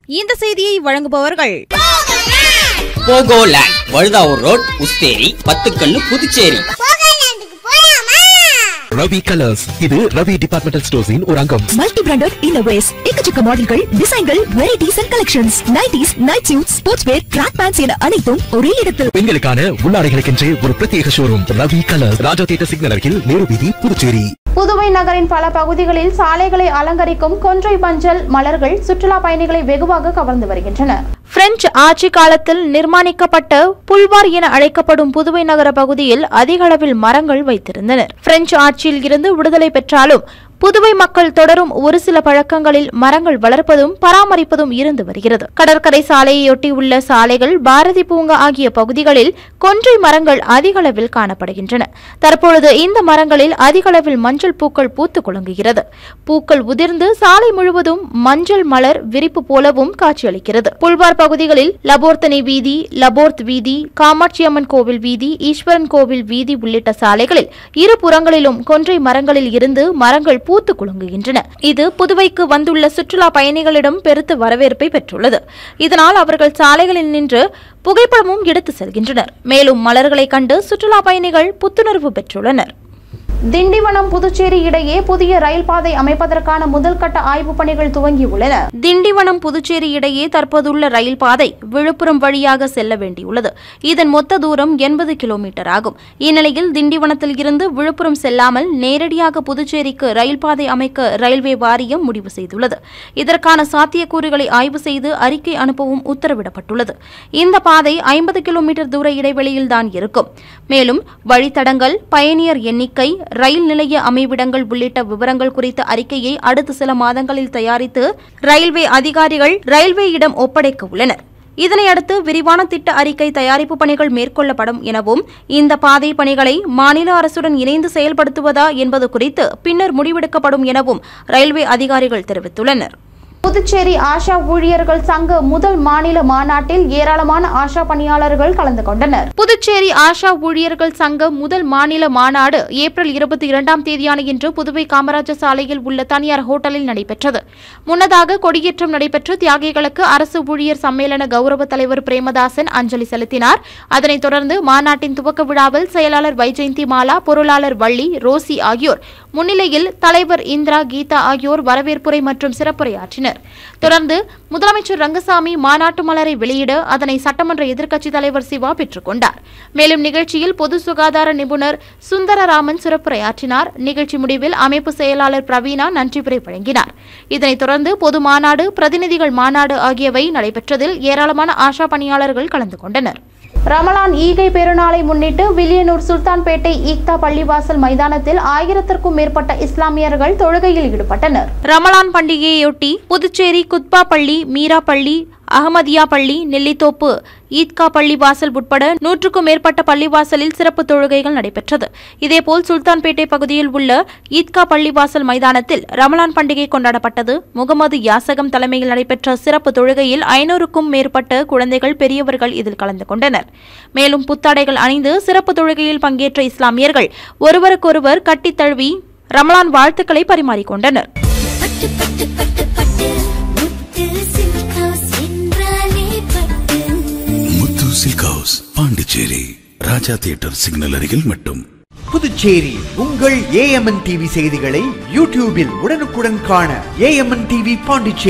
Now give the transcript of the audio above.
இந்த செய்தியை வழங்குபவர்கள் போகோலேண்ட் வழுதாவூர் ரோட் உஸ்தேரி பத்துக்கண்ணு புதுச்சேரி ரவி கலர்ஸ் இது ரவி டிபார்ட்மெண்டல் ஸ்டோர்ஸின் ஒரு அங்கம் மல்டி பிராண்டட் இன்னோவேஸ் எக்கச்சக்க மாடல்கள் டிசைன்கள் varieties and collections nighties night suit sports wear track pants என அனைத்தும் ஒரே இடத்தில் பெண்களுக்கான உள்ளாடைகளுக்கென்றே ஒரு பிரத்யேக showroom Ravi colours Raja theatre signal அருகில் நேரு வீதி புதுச்சேரி புதுவை நகரின் பல பகுதிகளில் சாலைகளை அலங்கரிக்கும் கொன்றை மஞ்சள் மலர்கள் சுற்றுலா பயணிகளை வெகுவாக கவர்ந்து வருகின்றன பிரெஞ்சு ஆட்சி காலத்தில் நிர்மாணிக்கப்பட்ட புல்வார் என அழைக்கப்படும் புதுவை நகர பகுதியில் அதிக அளவில் மரங்கள் வைத்திருந்தனர் பிரெஞ்சு ஆட்சியில் இருந்து விடுதலை பெற்றாலும் புதுவை மக்கள் தொடரும் ஒரு சில பழக்கங்களில் மரங்கள் வளர்ப்பதும் பராமரிப்பதும் இருந்து வருகிறது கடற்கரை சாலையொட்டி உள்ள சாலைகள் பாரதி பூங்கா ஆகிய பகுதிகளில் கொன்றை மரங்கள் அதிக அளவில் காணப்படுகின்றன தற்பொழுது இந்த மரங்களில் அதிக அளவில் மஞ்சள் பூக்கள் பூத்து குலுங்குகிறது பூக்கள் உதிர்ந்து சாலை முழுவதும் மஞ்சள் மலர் விரிப்பு போலவும் காட்சியளிக்கிறது புல்வார் பகுதிகளில் லபோர்த்தனை வீதி லபோர்த் வீதி காமாட்சியம்மன் கோவில் வீதி ஈஸ்வரன் கோவில் வீதி உள்ளிட்ட சாலைகளில் இரு புறங்களிலும் கொன்றை மரங்களில் இருந்து மரங்கள் பூத்து குலுங்குகின்றன இது புதுவைக்கு வந்துள்ள சுற்றுலா பயணிகளிடம் பெருத்த வரவேற்பை பெற்றுள்ளது இதனால் அவர்கள் சாலைகளில் நின்று புகைப்படமும் எடுத்து செல்கின்றனர் மேலும் மலர்களை கண்டு சுற்றுலா பயணிகள் புத்துணர்வு பெற்றுள்ளனர் திண்டிவனம் புதுச்சேரி இடையே புதிய ரயில் பாதை அமைப்பதற்கான முதல் கட்ட ஆய்வுப் பணிகள் துவங்கியுள்ளன திண்டிவனம் புதுச்சேரி இடையே தற்போதுள்ள ரயில் பாதை விழுப்புரம் வழியாக செல்ல வேண்டியுள்ளது இதன் மொத்த தூரம் எண்பது கிலோமீட்டர் ஆகும் இந்நிலையில் திண்டிவனத்தில் இருந்து விழுப்புரம் செல்லாமல் நேரடியாக புதுச்சேரிக்கு ரயில் பாதை அமைக்க ரயில்வே வாரியம் முடிவு செய்துள்ளது இதற்கான சாத்தியக்கூறுகளை ஆய்வு செய்து அறிக்கை அனுப்பவும் உத்தரவிடப்பட்டுள்ளது இந்த பாதை ஐம்பது கிலோமீட்டர் தூர இடைவெளியில்தான் இருக்கும் மேலும் வழித்தடங்கள் பயணியர் எண்ணிக்கை ரயில் நிலைய அமைவிடங்கள் உள்ளிட்ட விவரங்கள் குறித்த அறிக்கையை அடுத்த சில மாதங்களில் தயாரித்து ரயில்வே அதிகாரிகள் ரயில்வேயிடம் ஒப்படைக்க உள்ளனர் இதனையடுத்து விரிவான திட்ட அறிக்கை தயாரிப்பு பணிகள் மேற்கொள்ளப்படும் எனவும் இந்த பாதை பணிகளை மாநில அரசுடன் இணைந்து செயல்படுத்துவதா என்பது குறித்து பின்னர் முடிவெடுக்கப்படும் எனவும் ரயில்வே அதிகாரிகள் தெரிவித்துள்ளனர் புதுச்சேரி ஆஷா ஊழியர்கள் சங்க முதல் மாநில மாநாட்டில் ஏராளமான ஆஷா பணியாளர்கள் கலந்து கொண்டனர் புதுச்சேரி ஆஷா ஊழியர்கள் சங்க முதல் மாநில மாநாடு ஏப்ரல் இருபத்தி இரண்டாம் தேதியான இன்று புதுவை காமராஜர் சாலையில் உள்ள தனியார் ஹோட்டலில் நடைபெற்றது முன்னதாக கொடியேற்றம் நடைபெற்று தியாகிகளுக்கு அரசு ஊழியர் சம்மேளன கௌரவ தலைவர் பிரேமதாசன் அஞ்சலி செலுத்தினார் அதனைத் தொடர்ந்து மாநாட்டின் துவக்க விழாவில் செயலாளர் வைஜெயந்தி மாலா பொருளாளர் வள்ளி ரோசி ஆகியோர் முன்னிலையில் தலைவர் இந்திரா கீதா ஆகியோர் வரவேற்புரை மற்றும் சிறப்புரையாற்றினர் தொடர்ந்து முதலமைச்சர் ரங்கசாமி மாநாட்டு மலரை வெளியிட அதனை சட்டமன்ற எதிர்க்கட்சித் தலைவர் சிவா பெற்றுக் கொண்டார் மேலும் நிகழ்ச்சியில் பொது சுகாதார நிபுணர் சுந்தரராமன் சிறப்புரையாற்றினார் நிகழ்ச்சி முடிவில் அமைப்பு செயலாளர் பிரவீனா நன்றிபுரை வழங்கினார் இதனைத் தொடர்ந்து பொது மாநாடு பிரதிநிதிகள் மாநாடு ஆகியவை நடைபெற்றதில் ஏராளமான ஆஷா பணியாளர்கள் கலந்து கொண்டனர் ரமலான் ஈகை பெருநாளை முன்னிட்டு வில்லியனூர் சுல்தான்பேட்டை ஈக்தா பள்ளிவாசல் மைதானத்தில் ஆயிரத்திற்கும் மேற்பட்ட இஸ்லாமியர்கள் தொழுகையில் ஈடுபட்டனர் ரமலான் பண்டிகையொட்டி புதுச்சேரி குத்பா பள்ளி மீரா பள்ளி அகமதியா பள்ளி நெல்லித்தோப்பு ஈத்கா பள்ளி வாசல் உட்பட நூற்றுக்கும் மேற்பட்ட பள்ளிவாசலில் சிறப்பு தொழுகைகள் நடைபெற்றது இதேபோல் சுல்தான்பேட்டை பகுதியில் உள்ள ஈத்கா பள்ளிவாசல் மைதானத்தில் ரமலான் பண்டிகை கொண்டாடப்பட்டது முகமது யாசகம் தலைமையில் நடைபெற்ற சிறப்பு தொழுகையில் ஐநூறுக்கும் மேற்பட்ட குழந்தைகள் பெரியவர்கள் இதில் கலந்து கொண்டனர் மேலும் புத்தாடைகள் அணிந்து சிறப்பு தொழுகையில் பங்கேற்ற இஸ்லாமியர்கள் ஒருவருக்கொருவர் கட்டித் தழுவி ரமலான் வாழ்த்துக்களை பரிமாறிக்கொண்டனர் பட்டு பட்டு பட்டு பட்டு முத்து சில்க் ஹவுஸ் என்றாலே Pattu Muthu silk house Pondicherry Raja theatre signal அருகில் மட்டும் புதுச்சேரி உங்கள் ஏஎம்என் டிவி செய்திகளை யூடியூபில் உடனுக்குடன் காண ஏஎம்என் டிவி பாண்டிச்சேரி